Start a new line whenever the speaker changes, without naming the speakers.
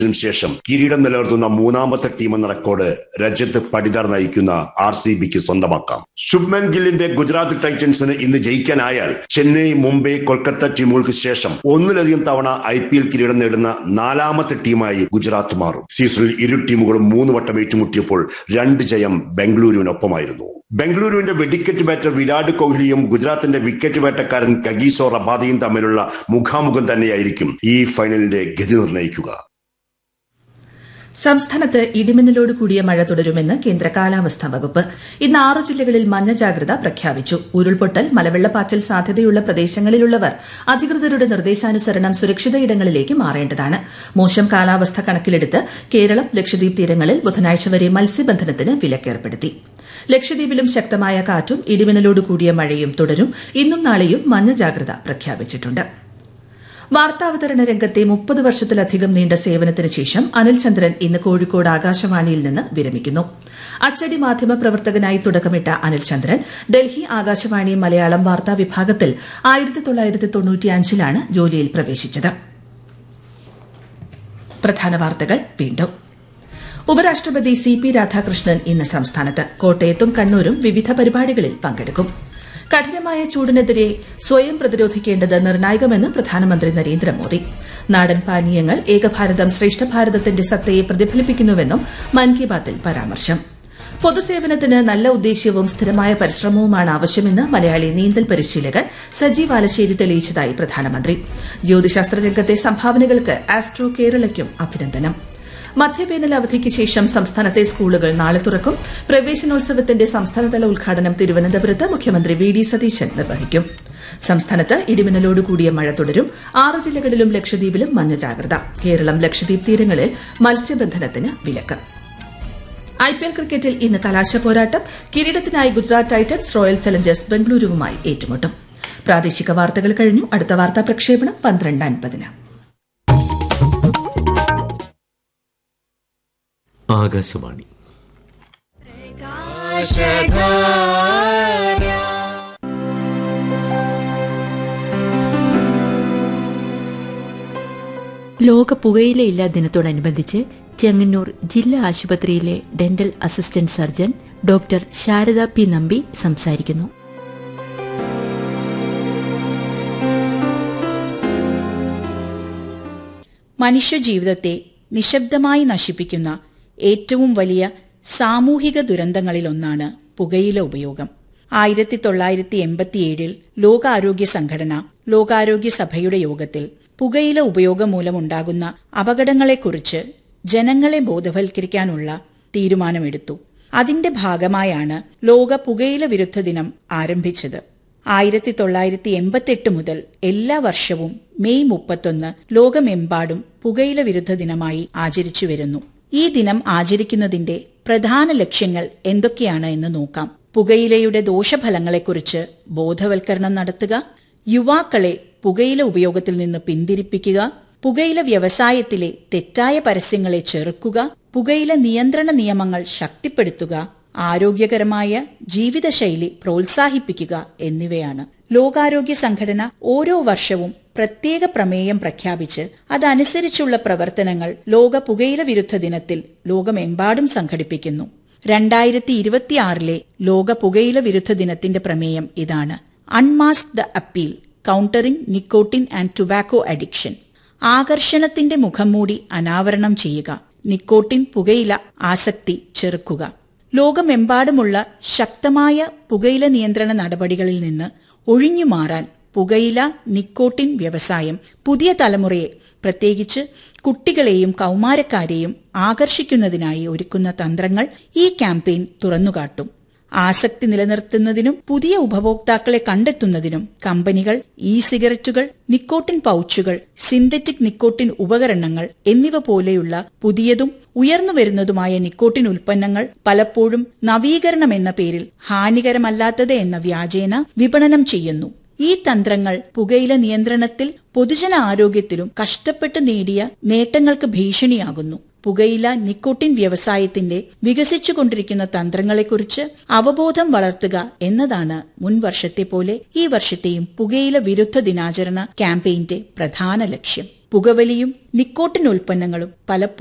ിനും ശേഷം കിരീടം നിലനിർത്തുന്ന മൂന്നാമത്തെ ടീമെന്ന റെക്കോർഡ് രജത്ത് പടിദാർ നയിക്കുന്ന ആർ സി ബിക്ക് സ്വന്തമാക്കാം ശുഭ്മൻ ഗില്ലിന്റെ ഗുജറാത്ത് ടൈറ്റൻസിന് ഇന്ന് ജയിക്കാനായാൽ ചെന്നൈ മുംബൈ കൊൽക്കത്ത ടീമുകൾക്ക് ശേഷം ഒന്നിലധികം തവണ ഐ പി എൽ കിരീടം നേടുന്ന നാലാമത്തെ ടീമായി ഗുജറാത്ത് മാറും സീസണിൽ ഇരു ടീമുകളും മൂന്ന് വട്ടം ഏറ്റുമുട്ടിയപ്പോൾ രണ്ട് ജയം ബംഗളൂരുവിനൊപ്പമായിരുന്നു ബംഗളൂരുവിന്റെ വെടിക്കെട്ട് ബാറ്റർ വിരാട് കോഹ്ലിയും ഗുജറാത്തിന്റെ വിക്കറ്റ് വേട്ടക്കാരൻ കഗീസോ റബാദയും തമ്മിലുള്ള മുഖാമുഖം തന്നെയായിരിക്കും ഈ ഫൈനലിന്റെ ഗതി നിർണ്ണയിക്കുക
സംസ്ഥാനത്ത് ഇടിമിന്നലോട് കൂടിയ മഴ തുടരുമെന്ന് കേന്ദ്ര കാലാവസ്ഥാ വകുപ്പ് ഇന്ന് ആറ് ജില്ലകളിൽ മഞ്ഞ ജാഗ്രത പ്രഖ്യാപിച്ചു ഉരുൾപൊട്ടൽ മലവെള്ളപ്പാച്ചൽ സാധ്യതയുള്ള പ്രദേശങ്ങളിലുള്ളവർ അധികൃതരുടെ നിർദ്ദേശാനുസരണം സുരക്ഷിത ഇടങ്ങളിലേക്ക് മാറേണ്ടതാണ് മോശം കാലാവസ്ഥ കണക്കിലെടുത്ത് കേരളം ലക്ഷദ്വീപ് തീരങ്ങളിൽ ബുധനാഴ്ച വരെ മത്സ്യബന്ധനത്തിന് വിലക്കേർപ്പെടുത്തി ലക്ഷദ്വീപിലും ശക്തമായ കാറ്റും ഇടിമിന്നലോട് കൂടിയ മഴയും തുടരും ഇന്നും നാളെയും മഞ്ഞ ജാഗ്രത പ്രഖ്യാപിച്ചിട്ടുണ്ട് വാർത്താവതരണ രംഗത്തെ മുപ്പത് വർഷത്തിലധികം നീണ്ട സേവനത്തിന് ശേഷം അനിൽ ചന്ദ്രൻ ഇന്ന് കോഴിക്കോട് ആകാശവാണിയിൽ നിന്ന് വിരമിക്കുന്നു അച്ചടി മാധ്യമ പ്രവർത്തകനായി തുടക്കമിട്ട അനിൽ ചന്ദ്രൻ ഡൽഹി ആകാശവാണി മലയാളം വാർത്താ വിഭാഗത്തിൽ ആയിരത്തി തൊള്ളായിരത്തി തൊണ്ണൂറ്റിയഞ്ചിലാണ് ജോലിയിൽ പ്രവേശിച്ചത് പ്രധാന വാർത്തകൾ വീണ്ടും ഉപരാഷ്ട്രപതി സി പി രാധാകൃഷ്ണൻ ഇന്ന് സംസ്ഥാനത്ത് കോട്ടയത്തും കണ്ണൂരും വിവിധ പരിപാടികളിൽ പങ്കെടുക്കും കഠിനമായ ചൂടിനെതിരെ സ്വയം പ്രതിരോധിക്കേണ്ടത് നിർണായകമെന്ന് പ്രധാനമന്ത്രി നരേന്ദ്രമോദി നാടൻ പാനീയങ്ങൾ ഏകഭാരതം ശ്രേഷ്ഠ ഭാരതത്തിന്റെ സത്തയെ പ്രതിഫലിപ്പിക്കുന്നുവെന്നും മൻ കി ബാത്തിൽ പരാമർശം പൊതുസേവനത്തിന് നല്ല ഉദ്ദേശ്യവും സ്ഥിരമായ പരിശ്രമവുമാണ് ആവശ്യമെന്ന് മലയാളി നീന്തൽ പരിശീലകൻ സജീവ് ആലശ്ശേരി തെളിയിച്ചതായി പ്രധാനമന്ത്രി ജ്യോതിശാസ്ത്ര രംഗത്തെ സംഭാവനകൾക്ക് ആസ്ട്രോ കേരളയ്ക്കും അഭിനന്ദനം മധ്യവേനൽ അവധിക്ക് ശേഷം സംസ്ഥാനത്തെ സ്കൂളുകൾ നാളെ തുറക്കും പ്രവേശനോത്സവത്തിന്റെ സംസ്ഥാനതല ഉദ്ഘാടനം തിരുവനന്തപുരത്ത് മുഖ്യമന്ത്രി വി ഡി സതീശൻ നിർവഹിക്കും സംസ്ഥാനത്ത് ഇടിമിന്നലോടുകൂടിയ മഴ തുടരും ആറ് ജില്ലകളിലും ലക്ഷദ്വീപിലും മഞ്ഞ ജാഗ്രത കേരളം ലക്ഷദ്വീപ് തീരങ്ങളിൽ മത്സ്യബന്ധനത്തിന് വിലക്ക് ഐപിഎൽ ക്രിക്കറ്റിൽ ഇന്ന് കലാശ പോരാട്ടം കിരീടത്തിനായി ഗുജറാത്ത് ടൈറ്റൻസ് റോയൽ ചലഞ്ചേഴ്സ് ബംഗളൂരുവുമായി ഏറ്റുമുട്ടും പ്രാദേശിക വാർത്തകൾ കഴിഞ്ഞു അടുത്ത വാർത്താ പ്രക്ഷേപണം പന്ത്രണ്ട് അൻപതിന്
ആകാശവാണി
ലോക പുകയിലയില്ലാ ദിനത്തോടനുബന്ധിച്ച് ചെങ്ങന്നൂർ ജില്ലാ ആശുപത്രിയിലെ dental assistant surgeon doctor Sarada P Nambi സംസാരിക്കുന്നു
മനുഷ്യജീവിതത്തെ നിശബ്ദമായി നശിപ്പിക്കുന്ന ഏറ്റവും വലിയ സാമൂഹിക ദുരന്തങ്ങളിലൊന്നാണ് പുകയില ഉപയോഗം ആയിരത്തി തൊള്ളായിരത്തി എൺപത്തിയേഴിൽ ലോകാരോഗ്യ സംഘടന ലോകാരോഗ്യ സഭയുടെ യോഗത്തിൽ പുകയില ഉപയോഗം മൂലമുണ്ടാകുന്ന അപകടങ്ങളെക്കുറിച്ച് ജനങ്ങളെ ബോധവൽക്കരിക്കാനുള്ള തീരുമാനമെടുത്തു അതിന്റെ ഭാഗമായാണ് ലോക പുകയില വിരുദ്ധ ദിനം ആരംഭിച്ചത് ആയിരത്തി തൊള്ളായിരത്തി എൺപത്തെട്ട് മുതൽ എല്ലാ വർഷവും മെയ് മുപ്പത്തൊന്ന് ലോകമെമ്പാടും പുകയില വിരുദ്ധ ദിനമായി ആചരിച്ചു വരുന്നു ഈ ദിനം ആചരിക്കുന്നതിന്റെ പ്രധാന ലക്ഷ്യങ്ങൾ എന്തൊക്കെയാണ് എന്ന് നോക്കാം പുകയിലയുടെ ദോഷഫലങ്ങളെക്കുറിച്ച് ബോധവൽക്കരണം നടത്തുക യുവാക്കളെ പുകയില ഉപയോഗത്തിൽ നിന്ന് പിന്തിരിപ്പിക്കുക പുകയില വ്യവസായത്തിലെ തെറ്റായ പരസ്യങ്ങളെ ചെറുക്കുക പുകയില നിയന്ത്രണ നിയമങ്ങൾ ശക്തിപ്പെടുത്തുക ആരോഗ്യകരമായ ജീവിതശൈലി പ്രോത്സാഹിപ്പിക്കുക എന്നിവയാണ് ലോകാരോഗ്യ സംഘടന ഓരോ വർഷവും പ്രത്യേക പ്രമേയം പ്രഖ്യാപിച്ച് അതനുസരിച്ചുള്ള പ്രവർത്തനങ്ങൾ ലോക പുകയില വിരുദ്ധ ദിനത്തിൽ ലോകമെമ്പാടും സംഘടിപ്പിക്കുന്നു രണ്ടായിരത്തി ഇരുപത്തിയാറിലെ ലോക പുകയില വിരുദ്ധ ദിനത്തിന്റെ പ്രമേയം ഇതാണ് unmask the appeal countering nicotine and tobacco addiction ആകർഷണത്തിന്റെ മുഖംമൂടി അനാവരണം ചെയ്യുക നിക്കോട്ടിൻ പുകയില ആസക്തി ചെറുക്കുക ലോകമെമ്പാടുമുള്ള ശക്തമായ പുകയില നിയന്ത്രണ നടപടികളിൽ നിന്ന് ഒഴിഞ്ഞുമാറാൻ പുകയില നിക്കോട്ടിൻ വ്യവസായം പുതിയ തലമുറയെ പ്രത്യേകിച്ച് കുട്ടികളെയും കൌമാരക്കാരെയും ആകർഷിക്കുന്നതിനായി ഒരുക്കുന്ന തന്ത്രങ്ങൾ ഈ ക്യാമ്പയിൻ തുറന്നുകാട്ടും ആസക്തി നിലനിർത്തുന്നതിനും പുതിയ ഉപഭോക്താക്കളെ കണ്ടെത്തുന്നതിനും കമ്പനികൾ ഇ സിഗരറ്റുകൾ നിക്കോട്ടിൻ പൌച്ചുകൾ സിന്തറ്റിക് നിക്കോട്ടിൻ ഉപകരണങ്ങൾ എന്നിവ പോലെയുള്ള പുതിയതും ഉയർന്നുവരുന്നതുമായ നിക്കോട്ടിൻ ഉൽപ്പന്നങ്ങൾ പലപ്പോഴും നവീകരണം എന്ന പേരിൽ ഹാനികരമല്ലാത്തത് എന്ന വ്യാജേന വിപണനം ചെയ്യുന്നു ഈ തന്ത്രങ്ങൾ പുകയില നിയന്ത്രണത്തിൽ പൊതുജന ആരോഗ്യത്തിലും കഷ്ടപ്പെട്ട് നേടിയ നേട്ടങ്ങൾക്ക് ഭീഷണിയാകുന്നു പുകയില നിക്കോട്ടിൻ വ്യവസായത്തിന്റെ വികസിച്ചുകൊണ്ടിരിക്കുന്ന തന്ത്രങ്ങളെക്കുറിച്ച് അവബോധം വളർത്തുക എന്നതാണ് മുൻ വർഷത്തെ പോലെ ഈ വർഷത്തെയും പുകയില വിരുദ്ധ ദിനാചരണ ക്യാമ്പയിന്റെ പ്രധാന ലക്ഷ്യം പുകവലിയും നിക്കോട്ടിൻ ഉൽപ്പന്നങ്ങളും പലപ്പോഴും